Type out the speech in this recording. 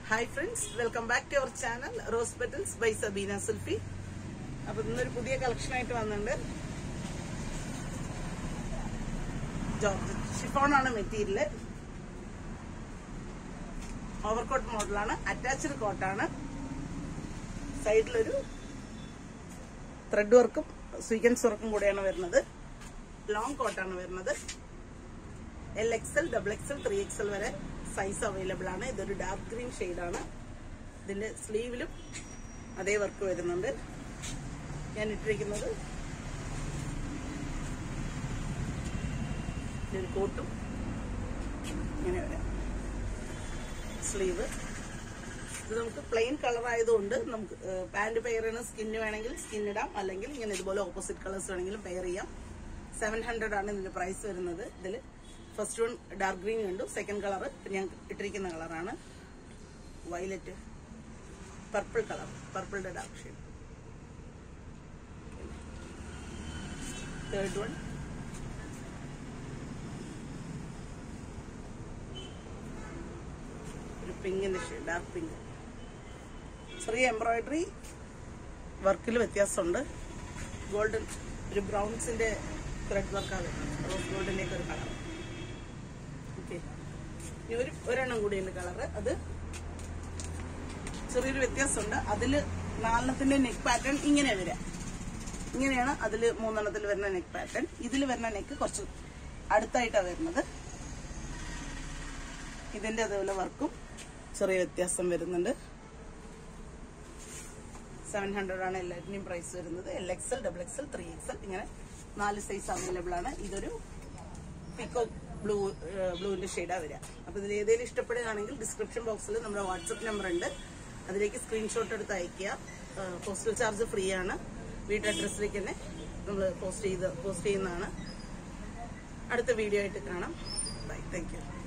hi friends welcome back to our channel Rose Petals by Sabeena Sulfi അപ്പൊ ഇന്നൊരു പുതിയ collection ആയിട്ട് വന്നിട്ടുണ്ട് ജോർജ് ഷിഫോൺ ആണ് മെറ്റീരിയല് ഓവർകോട്ട് മോഡലാണ് അറ്റാച്ച്ഡ് കോട്ടാണ് സൈഡിലൊരു ത്രെഡ് വർക്കും സ്വീക്കൻസ് വർക്കും കൂടെയാണ് വരുന്നത് ലോങ് കോട്ടാണ് വരുന്നത് L XL double XL three XL വരെ സൈസ് അവൈലബിൾ ആണ് ഇതൊരു ഡാർക്ക് ഗ്രീൻ ആണ് ഇതിന്റെ സ്ലീവിലും അതേ വർക്ക് വരുന്നുണ്ട് ഞാൻ ഇട്ടിരിക്കുന്നത് ഇതൊരു കോട്ടും ഇങ്ങനെ വരാം സ്ലീവ് ഇത് നമുക്ക് പ്ലെയിൻ കളർ ആയതുകൊണ്ട് നമുക്ക് പാന്റ് പെയർ ചെയ്യണ സ്കിന്ന് വേണമെങ്കിൽ സ്കിൻ ഇടാം അല്ലെങ്കിൽ ഇങ്ങനെ ഇതുപോലെ ഓപ്പോസിറ്റ് കളേഴ്സ് വേണമെങ്കിലും പെയർ ചെയ്യാം സെവൻ ഹൺഡ്രഡ് ആണ് ഇതിന്റെ പ്രൈസ് വരുന്നത് ഇതിൽ ഫസ്റ്റ് വൺ ഡാർക്ക് ഗ്രീൻ കണ്ടു സെക്കൻഡ് കളർ ഞാൻ ഇട്ടിരിക്കുന്ന കളറാണ് വയലറ്റ് പർപ്പിൾ കളർ പർപ്പിളിന്റെ ഡാർക്ക് ഷെയ്ഡ് തേർഡ് വൺ ഒരു പിങ്കിന്റെ ഷെയ്ഡ് ഡാർക്ക് പിങ്ക് ചെറിയ എംബ്രോയിഡറി വർക്കിൽ വ്യത്യാസമുണ്ട് ഗോൾഡൻ ഒരു ബ്രൗൺസിന്റെ ത്രെഡ് വർക്കാണ് റോസ് ഗോൾഡിന്റെ ഒക്കെ ഒരു കളർ ഓക്കെ ഇനി ഒരു ഒരെണ്ണം കൂടിയുണ്ട് കളറ് അത് ചെറിയൊരു വ്യത്യാസമുണ്ട് അതിൽ നാലെണ്ണത്തിന്റെ നെക്ക് പാറ്റേൺ ഇങ്ങനെ വരിക ഇങ്ങനെയാണ് അതിൽ മൂന്നെണ്ണത്തിൽ വരുന്ന നെക്ക് പാറ്റേൺ ഇതിൽ വരുന്ന നെക്ക് കുറച്ച് അടുത്തായിട്ടാണ് വരുന്നത് ഇതിന്റെ അതേപോലെ വർക്കും ചെറിയ വ്യത്യാസം വരുന്നുണ്ട് സെവൻ ഹൺഡ്രഡ് ആണ് എല്ലാറ്റിന്റെയും പ്രൈസ് വരുന്നത് L XL double XL three XL ഇങ്ങനെ നാല് സൈസ് അവൈലബിൾ ആണ് ഇതൊരു പിക്കോ ബ്ലൂ ബ്ലൂവിന്റെ ഷെയ്ഡാണ് വരിക അപ്പൊ ഇതിൽ ഏതെങ്കിലും ഇഷ്ടപ്പെടുകയാണെങ്കിൽ ഡിസ്ക്രിപ്ഷൻ ബോക്സിൽ നമ്മുടെ വാട്സപ്പ് നമ്പർ ഉണ്ട് അതിലേക്ക് സ്ക്രീൻഷോട്ട് എടുത്ത് അയക്കുക പോസ്റ്റൽ ചാർജ് ഫ്രീ ആണ് വീട്ട് അഡ്രസ്സിലേക്ക് തന്നെ നമ്മൾ പോസ്റ്റ് ചെയ്ത് പോസ്റ്റ് ചെയ്യുന്നതാണ് അടുത്ത വീഡിയോ ആയിട്ട് കാണാം ബൈ താങ്ക് യു